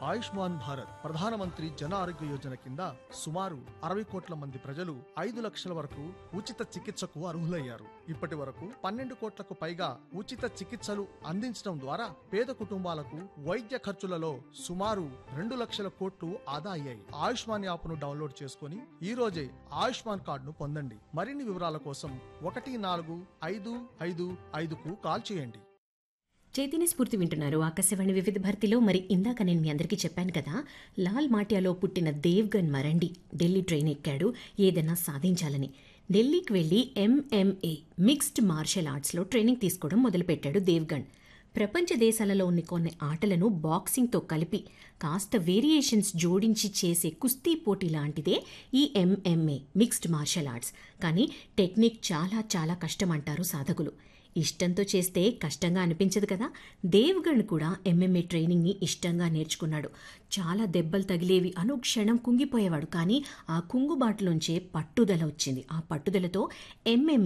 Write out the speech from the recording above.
ఆయుష్మాన్ భారత్ ప్రధానమంత్రి జన ఆరోగ్య యోజన కింద సుమారు అరవై కోట్ల మంది ప్రజలు ఐదు లక్షల వరకు ఉచిత చికిత్సకు అర్హులయ్యారు ఇప్పటి వరకు పన్నెండు కోట్లకు పైగా ఉచిత చికిత్సలు అందించడం ద్వారా పేద కుటుంబాలకు వైద్య ఖర్చులలో సుమారు రెండు లక్షల కోట్లు ఆదా అయ్యాయి ఆయుష్మాన్ యాప్ను డౌన్లోడ్ చేసుకుని ఈ రోజే ఆయుష్మాన్ కార్డును పొందండి మరిన్ని వివరాల కోసం ఒకటి నాలుగు ఐదు ఐదు ఐదుకు కాల్ చేయండి చైతన్య స్ఫూర్తి వింటున్నారు ఆకాశవాణి వివిధ భర్తీలో మరి ఇందాక నేను మీ అందరికీ చెప్పాను కదా లాల్ మాటియాలో పుట్టిన దేవ్గన్ మరండి ఢిల్లీ ట్రైన్ ఎక్కాడు ఏదైనా సాధించాలని ఢిల్లీకి వెళ్ళి ఎంఎంఏ మిక్స్డ్ మార్షల్ ఆర్ట్స్లో ట్రైనింగ్ తీసుకోవడం మొదలుపెట్టాడు దేవ్గన్ ప్రపంచ దేశాలలో ఉన్న కొన్ని ఆటలను బాక్సింగ్తో కలిపి కాస్త వేరియేషన్స్ జోడించి చేసే కుస్తీ పోటీ లాంటిదే ఈ ఎంఎంఏ మిక్స్డ్ మార్షల్ ఆర్ట్స్ కానీ టెక్నిక్ చాలా చాలా కష్టం అంటారు సాధకులు ఇష్టంతో చేస్తే కష్టంగా అనిపించదు కదా దేవ్గణ్ కూడా ఎంఎంఏ ట్రైనింగ్ని ఇష్టంగా నేర్చుకున్నాడు చాలా దెబ్బలు తగిలేవి అనుక్షణం కుంగిపోయేవాడు కానీ ఆ కుంగుబాటులోంచే పట్టుదల వచ్చింది ఆ పట్టుదలతో ఎంఎంఏ